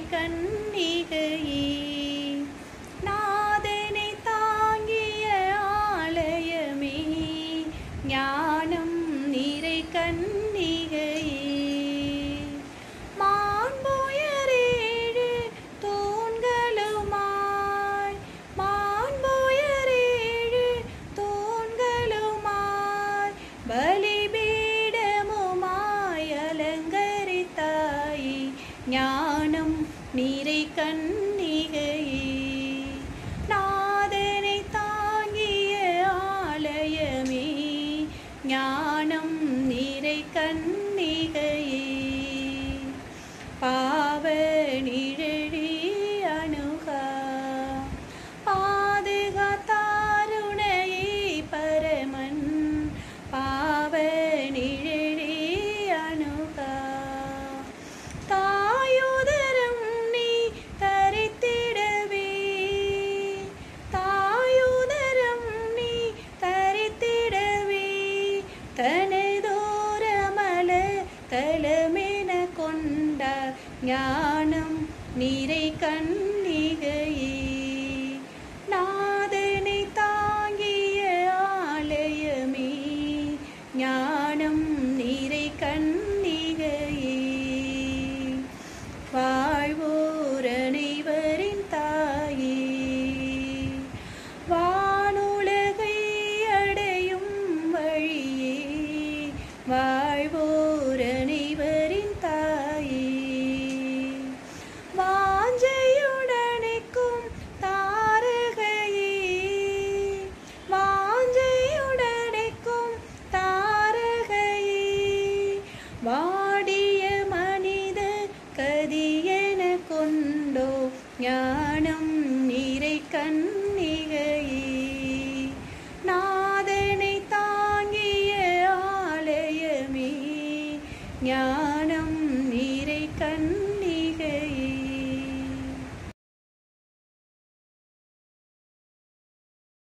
கன்னிகையே நாதனை தாங்கிய ஆலயமே ஞானம் நிறை கன்னிகையே மாண்புயரேழு தூண்களுமாய் மாண்புயரேழு தூண்களுமாய் பலிபீடமுமாய் அலங்கரித்தாயே ஞானம் நிறை கன்னிகையே நாதனை தாங்கிய ஆலயமே ஞானம் நிறை கன்னிகையே பாவ நிழழி அணுகா பாதுகாத்தாருணையே பரமன் பாவ நிழழி அணுகா தாயுதரம் நீ தரித்திடவே தாயுதரம் நீ தரித்திடவே தனதோரமல தலமென கொண்ட ஞானம் நிறை கன்னிகையே நாதனை தாங்கிய ஆலயமே ஞானம் நிறை கன்னிகையே வாழ்வோர் அனைவரின் தாயே வானுலகை அடையும் வழியே வாழ்வோர் அனைவரின் தாயே வாஞ்சையுடனுக்கும் தாரகையே வாஞ்சையுடனுக்கும் தாரகையே வாடிய மனித கதியென கொண்டோ ஞானம் நிறை கன்னிகையே நாதனை தாங்கிய ஆலயமே ஞானம் நிறை கண்